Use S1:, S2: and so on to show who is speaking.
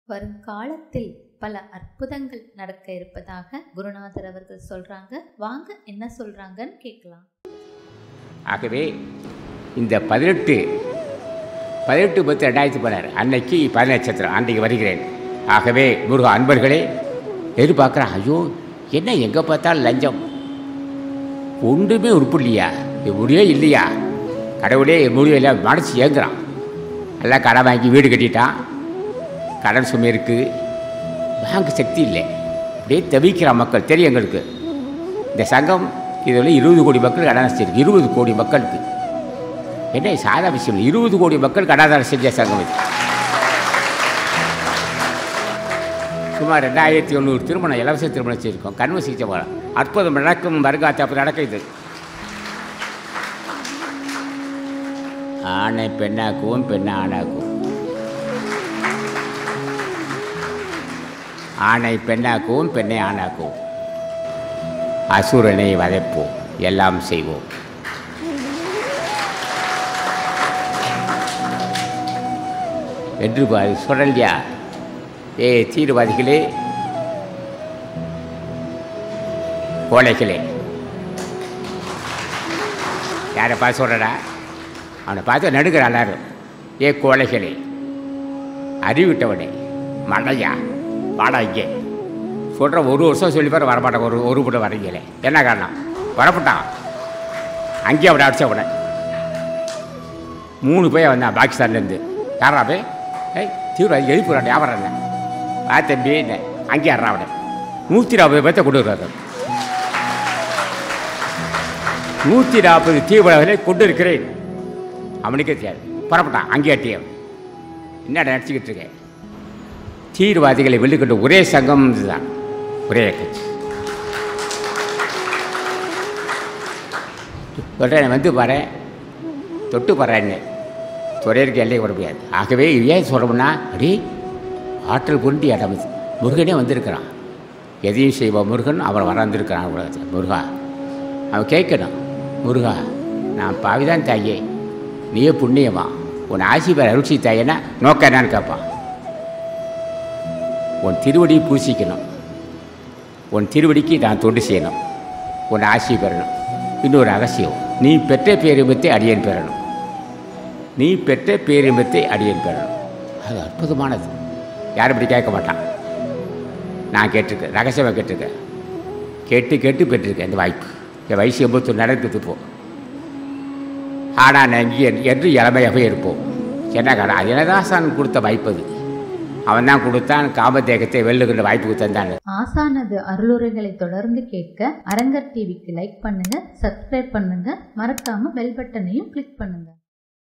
S1: வருங்காலத்தில் பல அற்புதங்கள் நடக்க இருப்பதாக குருநாதர் அவர்கள் சொல்றாங்க வாங்க என்ன சொல்றாங்கன்னு கேட்கலாம்
S2: ஆகவே இந்த பதினெட்டு பதினெட்டு பத்து ரெண்டாயிரத்தி பதினாறு அன்னைக்கு பதிநட்சத்திரம் அன்றைக்கு வருகிறேன் ஆகவே முருக அன்பர்களே எதிர்பார்க்குறேன் ஐயோ என்ன எங்கே பார்த்தாலும் லஞ்சம் ஒன்றுமே உருப்பு இல்லையா இது முடியே இல்லையா கடவுளே முடியல மனசு ஏங்குறான் எல்லாம் கடன் வாங்கி வீடு கட்டிட்டான் கடன் சுமை இருக்குது பேங்க் சக்தி இல்லை அப்படியே தவிக்கிறான் மக்கள் தெரியும் எங்களுக்கு இந்த சங்கம் இதில் இருபது கோடி மக்கள் கடன் செஞ்சிருக்கு இருபது கோடி மக்களுக்கு என்ன சாதா விஷயம் இல்லை. இருபது கோடி மக்கள் கடாதாரம் செஞ்ச சங்கம் இது சுமார் ரெண்டாயிரத்தி ஒண்ணூறு திருமணம் இலவச திருமணம் செய்திருக்கோம் கண்ம சிகிச்சை போகலாம் அற்புதம் நடக்கும் வருகாத்து அப்போ நடக்குது ஆணை பெண்ணாக்குவோம் பெண்ணை ஆணாக்குவோம் ஆணை பெண்ணாக்குவோம் பெண்ணை ஆணாக்குவோம் அசுரனை வதைப்போம் எல்லாம் செய்வோம் என்று பாரு சுரல்யா ஏ தீவிரவாதிகளே கோழைகளே யாரை பார்த்து சொல்கிறடா அவனை பார்த்து நடுக்கிற எல்லாரும் ஏ கோழைகளே அறிவிட்டவனே மடையா வாடா இங்கே சொல்கிற ஒரு வருஷம் சொல்லி பாரு வரமாட்டான் ஒரு ஒரு படம் வரீங்களே என்ன காரணம் வரப்பட்டான் அங்கேயே அவனை அடிச்ச அவனை மூணு பேர் வந்தான் பாகிஸ்தான்லேருந்து யாரா போய் ஏய் தீவிரவாதி எழுப்புறான் வியாபாரம் என்ன ஆ தம்பி என்ன அங்கே ஆடுறான் அவனை நூற்றி நாற்பது பேர்த்த கொண்டு வருவார் நூற்றி நாற்பது தீவிரவாதிகளை கொண்டு இருக்கிறேன் அவனுக்கே தெரியாது புறப்பட்டான் அங்கே அட்டியவன் என்னடா நடிச்சுக்கிட்டு இருக்கேன் தீவிரவாதிகளை வெள்ளிக்கொண்ட ஒரே சங்கம் இதுதான் ஒரே கட்சி சொல்கிறேன் வந்து பாரு தொட்டு பாரு துறையிற்கு எல்லை விட முடியாது ஆகவே ஏன் சொல்கிறோம்னா அடி ஆற்றல் கொண்டு இடம் இது. முருகனே வந்திருக்கிறான் எதையும் செய்வான் முருகன் அவன் வந்திருக்கிறான் உலகத்தில் முருகா அவன் கேட்கணும் முருகா நான் பாவிதான் தாயே நீயே புண்ணியமா உன் ஆசி பேர் அருட்சி தாயேன்னா நோக்கம் என்னன்னு கேட்பான் உன் திருவடியை பூசிக்கணும் உன் திருவடிக்கு நான் தொண்டு செய்யணும் உன் ஆசி பெறணும் இன்னொரு ரகசியம் நீ பெற்ற பேரின்பத்தை அடியேன் பெறணும் நீ பெற்ற பேரின்பத்தை அடியேன் பெறணும் அது அற்புதமானது யாரும் இப்படி கேட்க மாட்டான் நான் கேட்டிருக்கேன் ரகசியமாக கேட்டிருக்கேன் கேட்டு கேட்டு பெற்றிருக்கேன் இந்த வாய்ப்பு என் வயசு எண்பத்தொன்று நடக்குது இப்போ ஆனால் நங்கி என்று இளமையாகவே இருப்போம் என்ன காரணம் அது எனதாசான் கொடுத்த வாய்ப்பு அது அவன் தான் கொடுத்தான் காமதேகத்தை வெல்லுகின்ற வாய்ப்புக்கு தந்தான்
S1: ஆசானது அருளுரைகளை தொடர்ந்து கேட்க அரங்கர் டிவிக்கு லைக் பண்ணுங்க சப்ஸ்கிரைப் பண்ணுங்க மறக்காம பெல் பட்டனையும் கிளிக் பண்ணுங்க